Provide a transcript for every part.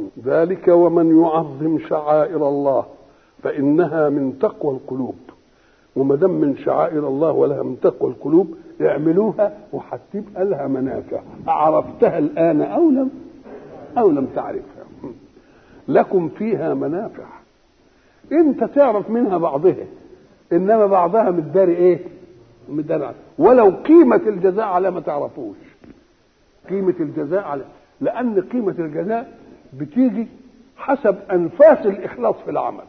ذلك ومن يعظم شعائر الله فإنها من تقوى القلوب وما دام من شعائر الله ولها من تقوى القلوب اعملوها وهتبقى لها منافع عرفتها الآن أو لم أو لم تعرفها لكم فيها منافع انت تعرف منها بعضها انما بعضها متداري ايه متداري ولو قيمة الجزاء على ما تعرفوش قيمة الجزاء على لأن قيمة الجزاء بتيجي حسب أنفاس الإخلاص في العمل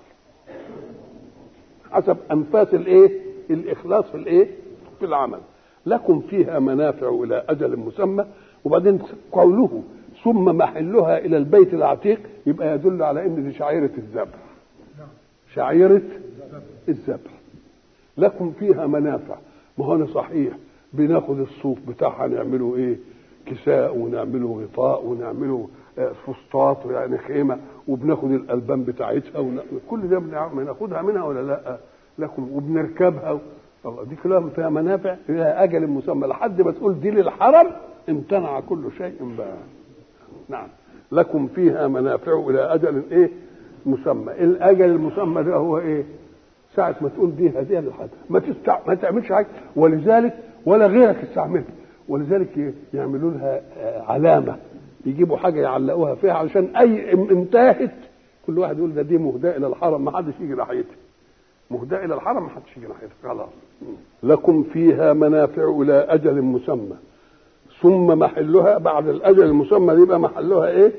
حسب أنفاس الإيه الإخلاص في الإيه في العمل لكم فيها منافع إلى أجل مسمى وبعدين قوله ثم محلها إلى البيت العتيق يبقى يدل على إن دي شعيرة الذبح شعيرة الذبح لكم فيها منافع ما هو صحيح بناخد الصوف بتاعها نعمله ايه كساء ونعمله غطاء ونعمله فسطاط يعني خيمه وبناخد الالبان بتاعتها كل ده بناخدها منها ولا لا لكم وبنركبها الله دي كلها فيها منافع لها اجل مسمى لحد ما تقول دي للحرم امتنع كل شيء بقى نعم لكم فيها منافع الى اجل ايه مسمى الاجل المسمى ده هو ايه ساعة ما تقول دي هدية للحد ما تستع... ما تعملش حاجة ولذلك ولا غيرك يستعملها ولذلك يعملوا لها علامة يجيبوا حاجة يعلقوها فيها علشان أي انتهت كل واحد يقول ده دي مهداة إلى الحرم ما حدش يجي ناحيتها مهداة إلى الحرم ما حدش يجي ناحيتها خلاص لكم فيها منافع إلى أجل مسمى ثم محلها بعد الأجل المسمى دي يبقى محلها إيه؟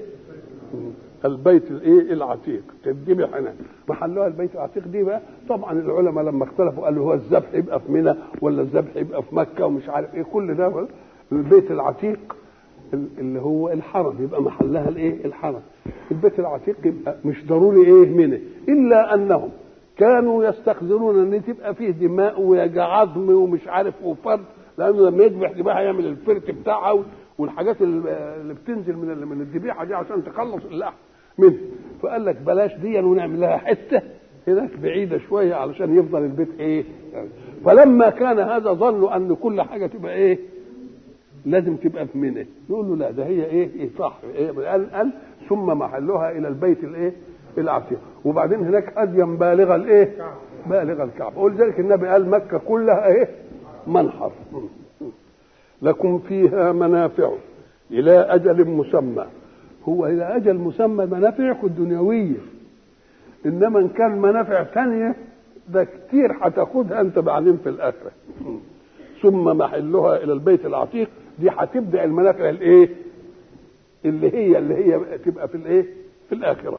البيت الايه العتيق تذبح هنا محلها البيت العتيق دي بقى طبعا العلماء لما اختلفوا قالوا هو الذبح يبقى في منى ولا الذبح يبقى في مكه ومش عارف ايه كل ده البيت العتيق اللي هو الحرم يبقى محلها الايه الحرم البيت العتيق يبقى مش ضروري ايه منى الا انهم كانوا يستخدمون ان تبقى فيه دماء وعظم ومش عارف وفرد لانه لما يذبح ذبيحه يعمل الفرت بتاعها والحاجات اللي بتنزل من من الذبيحه دي عشان تخلص اللحم منه فقال لك بلاش دي ونعمل لها حته هناك بعيده شويه علشان يفضل البيت ايه فلما كان هذا ظنوا ان كل حاجه تبقى ايه لازم تبقى في منى يقول له لا ده هي ايه, إيه صح إيه قال قال ثم محلها الى البيت الايه العتيق وبعدين هناك اديم بالغ الايه بالغ الكعبه ولذلك النبي قال مكه كلها ايه منحر لكم فيها منافع إلى أجل مسمى هو إلى أجل مسمى منافعكم الدنيوية إنما إن كان منافع ثانية ده كتير هتاخدها أنت بعدين في الآخرة ثم محلها إلى البيت العتيق دي هتبدأ المنافع الإيه؟ اللي هي اللي هي تبقى في الإيه؟ في الآخرة